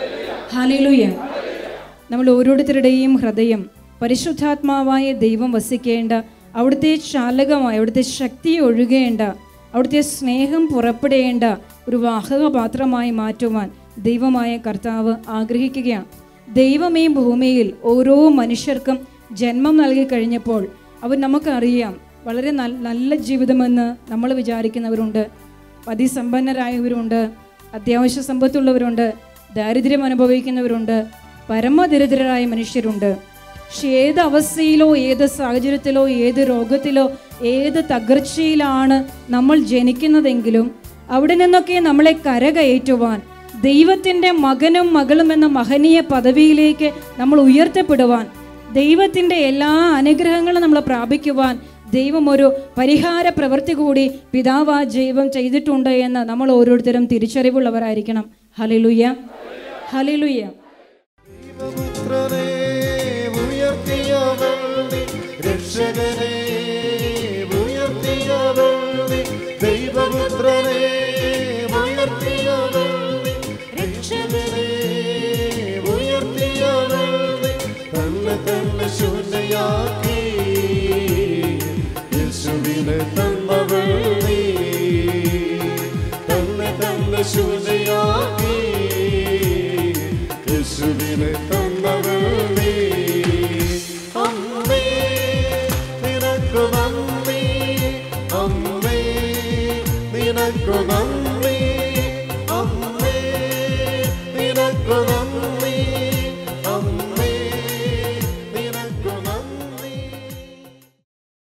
[SPEAKER 3] ഹലിലുയ നമ്മൾ ഓരോരുത്തരുടെയും ഹൃദയം പരിശുദ്ധാത്മാവായ ദൈവം വസിക്കേണ്ട അവിടുത്തെ ചാലകമായി അവിടുത്തെ ശക്തി ഒഴുകേണ്ട അവിടുത്തെ സ്നേഹം പുറപ്പെടേണ്ട ഒരു വാഹക പാത്രമായി മാറ്റുവാൻ ദൈവമായ കർത്താവ് ആഗ്രഹിക്കുകയാണ് ദൈവം ഈ ഭൂമിയിൽ ഓരോ മനുഷ്യർക്കും ജന്മം നൽകി കഴിഞ്ഞപ്പോൾ അവർ നമുക്കറിയാം വളരെ നല്ല നല്ല ജീവിതമെന്ന് നമ്മൾ വിചാരിക്കുന്നവരുണ്ട് അതിസമ്പന്നരായവരുണ്ട് അത്യാവശ്യ സമ്പത്തുള്ളവരുണ്ട് ദാരിദ്ര്യം അനുഭവിക്കുന്നവരുണ്ട് പരമദരിദ്രരായ മനുഷ്യരുണ്ട് പക്ഷെ ഏത് അവസ്ഥയിലോ ഏത് സാഹചര്യത്തിലോ ഏത് രോഗത്തിലോ ഏത് തകർച്ചയിലാണ് നമ്മൾ ജനിക്കുന്നതെങ്കിലും അവിടെ നിന്നൊക്കെ നമ്മളെ കരകയറ്റുവാൻ ദൈവത്തിൻ്റെ മകനും മകളും എന്ന മഹനീയ പദവിയിലേക്ക് നമ്മൾ ഉയർത്തപ്പെടുവാൻ ദൈവത്തിൻ്റെ എല്ലാ അനുഗ്രഹങ്ങളും നമ്മൾ പ്രാപിക്കുവാൻ ദൈവം ഒരു പരിഹാര പ്രവൃത്തി കൂടി പിതാവാ ജൈവം ചെയ്തിട്ടുണ്ട് എന്ന് നമ്മൾ ഓരോരുത്തരും തിരിച്ചറിവുള്ളവരായിരിക്കണം ഹലിലുയ്യ ഹലിലുയ്യ
[SPEAKER 2] ദൈവപുത്രനെ ഉയർത്തിയവൾ നീ, രക്ഷകനെ ഉയർത്തിയവൾ നീ, ദൈവപുത്രനെ ഉയർത്തിയവൾ നീ, രക്ഷകനെ ഉയർത്തിയവൾ നീ, തന്നെ തന്നെ ശൂന്യയാക്കി യേശുവിനെ തന്നവൾ നീ തന്നെ തന്നെ ശൂന്യയാക്കി യേശുവിനെ തന്നവൾ നീ അമ്മേ നിനക്കു നന്ദി അമ്മേ നിനക്കു നന്ദി